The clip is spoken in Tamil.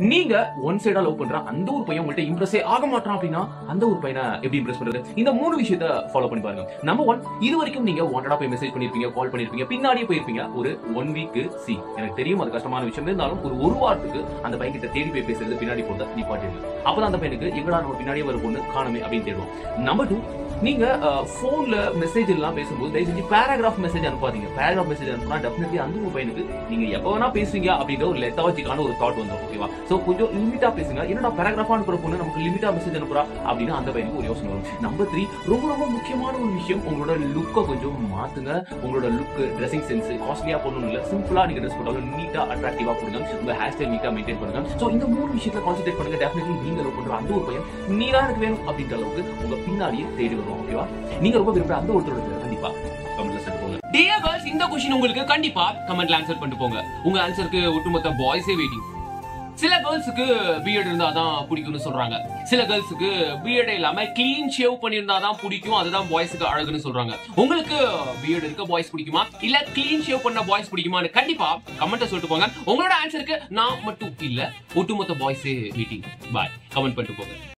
நீங்க ஒன் சைடா லவ் பண்ற அந்த ஒரு பையன் உங்கள்ட்ட இம்ப்ரெஸ்ஸே ஆக மாட்டான் அப்படின்னா அந்த ஒரு பையனை எப்படி இம்ப்ரெஸ் பண்றது இந்த மூணு விஷயத்த ஃபாலோ பண்ணி பாருங்க நம்பர் ஒன் இது வரைக்கும் நீங்க வாண்டடா போய் மெசேஜ் பண்ணிருப்பீங்க கால் பண்ணிருப்பீங்க பின்னாடியே போயிருப்பீங்க ஒரு ஒன் வீக் சி எனக்கு தெரியும் அது கஷ்டமான விஷயம் இருந்தாலும் ஒரு ஒரு வாரத்துக்கு அந்த பையன் கிட்ட தேடி போய் பேசுறது பின்னாடி போறத நிப்பாட்டிடுங்க அப்பதான் அந்த பையனுக்கு எங்கடா நம்ம பின்னாடியே வர பொண்ணு காணுமே அப்படின்னு தேடுவோம் நம்பர் டூ நீங்க போன்ல மெசேஜ் எல்லாம் பேசும்போது தயவு செஞ்சு பேராகிராஃப் மெசேஜ் அனுப்பாதீங்க பேராகிராஃப் மெசேஜ் அனுப்புனா டெஃபினெட்லி அந்த ஒரு பையனுக்கு நீங்க எப்ப வேணா பேசுவீங்க அப்படின்ற ஒரு லெத்தாலஜிக்கான ஒரு தாட் வந்துடும் ஓகேவா சோ கொஞ்சம் லிமிட்டா பேசுங்க என்னடா பேராகிராஃபா அனுப்புற பொண்ணு நமக்கு லிமிட்டா மெசேஜ் அனுப்புறா அப்படின்னு அந்த பையனுக்கு ஒரு யோசனை வரும் நம்பர் த்ரீ ரொம்ப ரொம்ப முக்கியமான ஒரு விஷயம் உங்களோட லுக்கை கொஞ்சம் மாத்துங்க உங்களோட லுக் ட்ரெஸ்ஸிங் சென்ஸ் காஸ்ட்லியா போடணும் இல்ல சிம்பிளா நீங்க ட்ரெஸ் போட்டாலும் நீட்டா அட்ராக்டிவா போடுங்க உங்க ஹேர் ஸ்டைல் நீட்டா மெயின்டைன் பண்ணுங்க சோ இந்த மூணு விஷயத்துல கான்சென்ட்ரேட் பண்ணுங்க டெஃபினெட்லி நீங்க லவ் பண்ற அந்த ஒரு பையன் நீரா எனக்கு வேணும் அப்படின்ற அளவுக்கு உங்க பின்னாடியே தேடி வருவோம் ஓகேவா நீங்க ரொம்ப விரும்புற அந்த ஒருத்தரோட பேரை கண்டிப்பா கமெண்ட்ல சென்ட் போங்க டியர் கேர்ள்ஸ் இந்த கொஸ்டின் உங்களுக்கு கண்டிப்பா கமெண்ட்ல ஆன்சர் பண்ணிட்டு போங்க உங்க ஆன்சருக்கு ஒட்டுமொத்த பாய்ஸே வெயிட்டிங் சில கேர்ள்ஸுக்கு பிஎட் இருந்தா தான் பிடிக்கும்னு சொல்றாங்க சில கேர்ள்ஸுக்கு பிஎட் இல்லாம க்ளீன் ஷேவ் பண்ணியிருந்தா தான் பிடிக்கும் அதுதான் பாய்ஸுக்கு அழகுன்னு சொல்றாங்க உங்களுக்கு பிஎட் இருக்க பாய்ஸ் பிடிக்குமா இல்ல க்ளீன் ஷேவ் பண்ண பாய்ஸ் பிடிக்குமான்னு கண்டிப்பா கமெண்ட்டை சொல்லிட்டு போங்க உங்களோட ஆன்சருக்கு நான் மட்டும் இல்ல ஒட்டுமொத்த பாய்ஸே வெயிட்டிங் பாய் கமெண்ட் பண்ணிட்டு போங்க